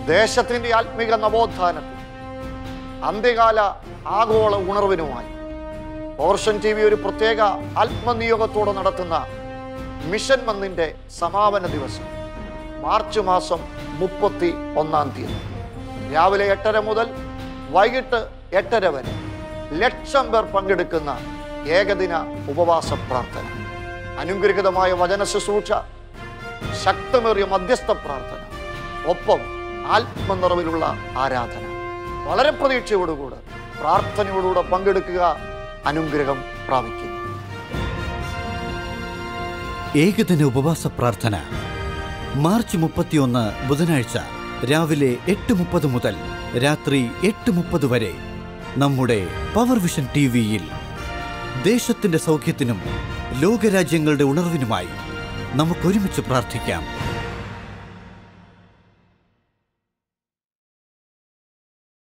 ദേശത്തിൻ്റെ ആത്മീക നവോത്ഥാനത്തിൽ അന്ത്യകാല ആഗോള ഉണർവിനുമായി ഓർഷൻ ടി വി ഒരു പ്രത്യേക ആത്മനിയോഗത്തോടെ നടത്തുന്ന മിഷൻ മന്നിൻ്റെ സമാപന ദിവസം മാർച്ച് മാസം മുപ്പത്തി ഒന്നാം തീയതി രാവിലെ എട്ടര മുതൽ വൈകിട്ട് എട്ടര വരെ ലക്ഷം പേർ പങ്കെടുക്കുന്ന ഏകദിന ഉപവാസ പ്രാർത്ഥന അനുഗ്രഹിതമായ വചന ശുശ്രൂഷ ശക്തമേറിയ മധ്യസ്ഥ പ്രാർത്ഥന ഒപ്പം ആത്മനിറവിലുള്ള ആരാധന വളരെ പ്രതീക്ഷയോടുകൂടെ പ്രാർത്ഥനയോടുകൂടെ പങ്കെടുക്കുക അനുഗ്രഹം പ്രാപിക്കുക ഏകദിന ഉപവാസ പ്രാർത്ഥന മാർച്ച് മുപ്പത്തിയൊന്ന് ബുധനാഴ്ച രാവിലെ എട്ട് മുപ്പത് മുതൽ രാത്രി എട്ട് മുപ്പത് വരെ നമ്മുടെ പവർ വിഷൻ ടി വിയിൽ ദേശത്തിന്റെ സൗഖ്യത്തിനും ലോകരാജ്യങ്ങളുടെ ഉണർവിനുമായി നമുക്കൊരുമിച്ച് പ്രാർത്ഥിക്കാം